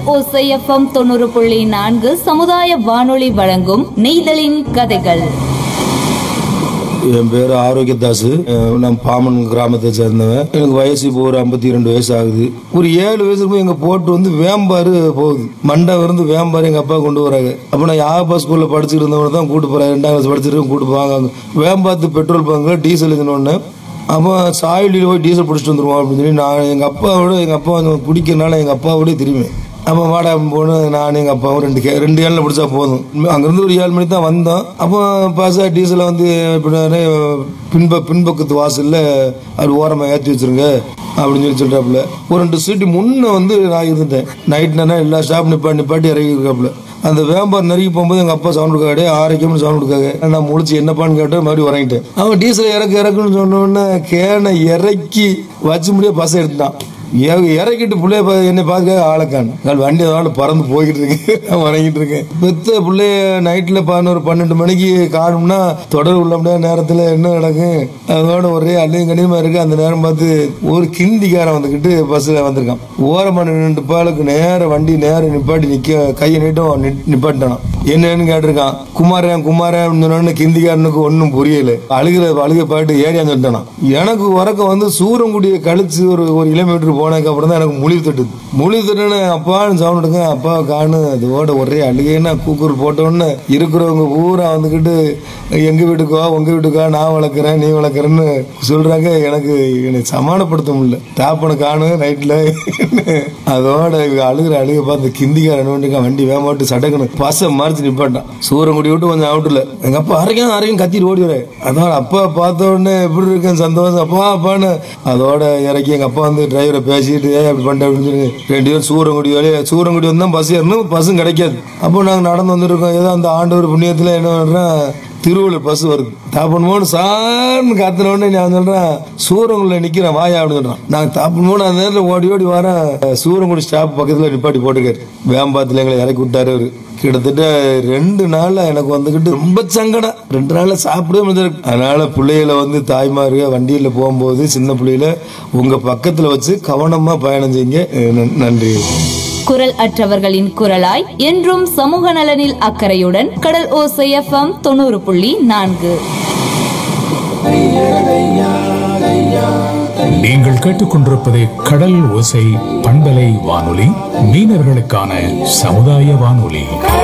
ஓசைஎஃப்எம் தொண்ணூறு புள்ளி நான்கு சமுதாய வானொலி வழங்கும் நெய்தலின் கதைகள் என் பேர் ஆரோக்கியதாஸ் அஹ் நான் பாமன் கிராமத்தை சேர்ந்தவன் எனக்கு வயசு இப்போ ஒரு ஐம்பத்தி ரெண்டு வயசு ஆகுது ஒரு ஏழு வயசுக்கு போய் எங்க போட்டு வந்து வேம்பாரு போகுது மண்டை இருந்து வேம்பாரு எங்க அப்பா கொண்டு வராங்க அப்ப நான் யாப்பா ஸ்கூல்ல படிச்சுட்டு இருந்தவன தான் கூட்டு போறேன் ரெண்டாம் கிளாஸ் படிச்சிருக்கேன் கூட்டு போவாங்க வேம்பாத்து பெட்ரோல் பங்க்ல டீசல் இதுன்னு அப்போ சாயலில் போய் டீசல் பிடிச்சிட்டு வந்துருவோம் அப்படின்னு சொல்லி நான் எங்கள் அப்பாவோட எங்கள் அப்பா வந்து குடிக்கிறனால எங்கள் அப்பாவோட திரும்பி அப்போ வாடா போன நான் எங்கள் அப்பாவும் ரெண்டு கே ரெண்டு ஏழில் பிடிச்சா போதும் அங்கேருந்து ஒரு ஏழு மணிக்கு தான் வந்தோம் அப்போ பாசா டீசலை வந்து எப்படினாரு பின்ப பின்பக்கத்து வாசலில் அது ஓரமாக ஏற்றி வச்சிருங்க அப்படின்னு சொல்லி சொல்கிறாப்புல ஒரு ரெண்டு சீட்டு முன்ன வந்து நான் இருந்துட்டேன் நைட் நேரம் எல்லா ஸ்டாப் நிப்பாட்டி நிப்பாட்டி இறங்கி இருக்காப்புல அந்த வேம்பார் நெருங்கி போகும்போது எங்க அப்பா சவுண்ட் கொடுக்காடே ஆரோக்கியம்னு சவுண்ட் கொடுக்காங்க நான் முடிச்சு என்னப்பான்னு கேட்டு மறுபடியும் உறங்கிட்டேன் அவன் டீசல் இறக்கு இறக்குன்னு சொன்ன உடனே கேனை இறக்கி வச்சு முடிய பஸ் எடுத்துட்டான் இ- இறக்கிட்டு பிள்ளைய பா- என்னை பார்க்க ஆளக்கான் நான் வண்டி அதனால பறந்து போய்கிட்டு இருக்கேன் நான் வணங்கிட்டு இருக்கேன் பெத்த பிள்ளைய நைட்ல பதினோரு பன்னெண்டு மணிக்கு காணும்னா தொடர் உள்ள முடியாத நேரத்துல என்ன நடக்கும் அதோட ஒரே அள்ளியும் கனியமா இருக்கு அந்த நேரம் பார்த்து ஒரு கிந்திக்காரன் வந்துக்கிட்டு பஸ்ல வந்திருக்கான் ஓரமா நின்று பாலுக்கு நேர வண்டி நேரம் நிப்பாட்டி நிக்க கையை நீட்டும் நி- நிப்பாட்டினான் என்னன்னு கேட்டிருக்கான் குமாரன் குமாரன் சொன்னோன்னு கிந்திக்காரனுக்கு ஒன்றும் புரியல அழுகிற அழுக பாட்டு ஏரியான்னு சொல்லிட்டான் எனக்கு உறக்கம் வந்து சூரங்குடியை கழிச்சு ஒரு ஒரு கிலோமீட்டர் போனதுக்கு அப்புறம் தான் எனக்கு முழி தட்டுது முழி தட்டுன்னு அப்பான்னு சவுண்ட் எடுங்க அப்பா காணு அதோட ஒரே அழுகைன்னா கூக்குரல் போட்ட உடனே இருக்கிறவங்க பூரா வந்துக்கிட்டு எங்க வீட்டுக்கோ உங்க வீட்டுக்கோ நான் வளர்க்குறேன் நீ வளர்க்குறேன்னு சொல்றாங்க எனக்கு என்னை சமாதானப்படுத்த முடியல தாப்பனை காணு நைட்ல அதோட இவங்க அழுகிற அழுக பார்த்து கிந்திக்காரன் வண்டிக்கா வண்டி வேமாட்டு சடக்குன்னு பச மறைச்சு நிப்பாட்டான் சூரங்குடி விட்டு கொஞ்சம் அவுட்டுல எங்க அப்பா அரைக்கும் அரைக்கும் கத்திட்டு ஓடி வர அதோட அப்பா பார்த்த உடனே எப்படி இருக்கேன் சந்தோஷம் அப்பா அப்பான்னு அதோட இறக்கி எங்க அப்பா வந்து டிரைவரை பேசிட்டு ஏன் அப்படி பண்ணிட்ட அப்படின்னு சொல்லி ரெண்டு பேரும் சூரங்குடி வழியா சூரங்குடி வந்தா பஸ் ஏறணும் பஸ்ஸும் கிடைக்காது அப்போ நாங்க நடந்து வந்திருக்கோம் ஏதோ அந்த ஆண்டவர் புண்ணியத்துல என்ன பண்றேன் திருவள்ளூர் பஸ் வருது தாப்பன் மோடு சார்னு காத்துன உடனே நான் சொல்றேன் சூரங்குடியில் நிக்கிறேன் வாயா அப்படின்னு சொல்றான் நான் தாப்பன் மோடு அந்த நேரத்தில் ஓடி ஓடி வரேன் சூரங்குடி ஸ்டாப் பக்கத்துல நிப்பாட்டி போட்டுக்காரு வேம்பாத்துல எங்களை இறக்கி விட்டாரு அவரு கிட்டத்தட்ட ரெண்டு நாள்ல எனக்கு வந்துகிட்டு ரொம்ப சங்கடம் ரெண்டு நாள்ல சாப்பிடவே முடியாது அதனால பிள்ளைகளை வந்து தாய்மார்கள் வண்டியில போகும்போது சின்ன பிள்ளைகளை உங்க பக்கத்துல வச்சு கவனமா பயணம் செய்யுங்க நன்- நன்றி குரல் அற்றவர்களின் குரலாய் என்றும் சமூக நலனில் அக்கறையுடன் கடல் ஓசை எஃப்எம் தொண்ணூறு புள்ளி நான்கு நீங்கள் கேட்டுக்கொண்டிருப்பது கடல் ஓசை பண்பலை வானொலி மீனவர்களுக்கான சமுதாய வானொலி